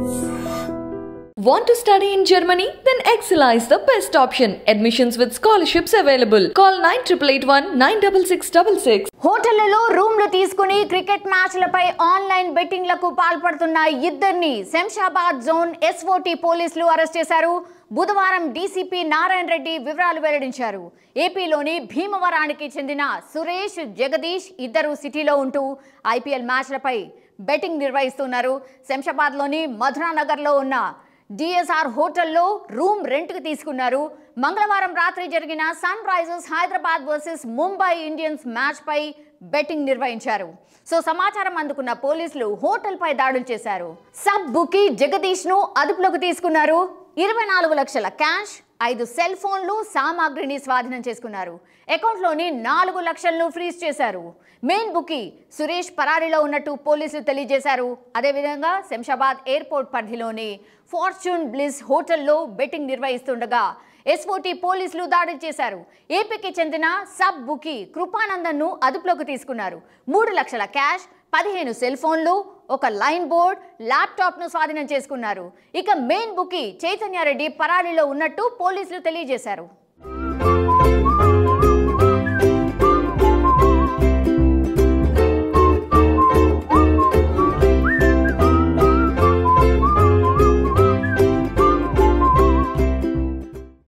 Want to study in Germany? Then Excella is the best option. Admissions with scholarships available. Call 9881 96666. హోటళ్లలో రూమ్లు తీసుకుని cricket మ్యాచ్లపై online బెట్టింగ్లకు పాల్పడుతున్న ఇద్దరిని శంషాబాద్ జోన్ ఎస్ఓటి పోలీసులు అరెస్ట్ చేశారు బుధవారం డీసీపీ నారాయణ రెడ్డి వివరాలు వెల్లడించారు ఏపీలోని భీమవరానికి చెందిన సురేష్ జగదీష్ ఇద్దరు సిటీలో ఉంటూ ఐపీఎల్ మ్యాచ్లపై బెట్టింగ్ నిర్వహిస్తున్నారు శంషాబాద్లోని మధురానగర్లో ఉన్న డిఎస్ఆర్ హోటల్లో రూమ్ రెంట్కి తీసుకున్నారు మంగళవారం రాత్రి జరిగిన Sunrisers Hyderabad versus Mumbai Indians మ్యాచ్పై బెట్టింగ్ నిర్వహించారు సో సమాచారం అందుకున్న పోలీసులు హోటల్పై దాడులు చేశారు సబ్ బుకి జగదీష్ ను అదుపులోకి తీసుకున్నారు ఇరవై నాలుగు లక్షల క్యాష్ ఐదు సెల్ ఫోన్లు సామాగ్రిని స్వాధీనం చేసుకున్నారు అకౌంట్లోని నాలుగు లక్షలను ఫ్రీజ్ చేశారు మెయిన్ బుకి సురేష్ పరారీలో ఉన్నట్టు పోలీసులు తెలియజేశారు అదేవిధంగా శంషాబాద్ ఎయిర్పోర్ట్ పరిధిలోని ఫార్చ్యూన్ బ్లిస్ హోటల్లో బెట్టింగ్ నిర్వహిస్తుండగా ఎస్ఓటి పోలీసులు దాడులు చేశారు ఏపీకి చెందిన సబ్ బుకి కృపానందన్ను అదుపులోకి తీసుకున్నారు మూడు లక్షల క్యాష్ పదిహేను సెల్ ఫోన్లు ఒక లైన్ బోర్డ్ ల్యాప్టాప్ను స్వాధీనం చేసుకున్నారు ఇక మెయిన్ బుకి చైతన్యారెడ్డి పరారీలో ఉన్నట్టు పోలీసులు తెలియజేశారు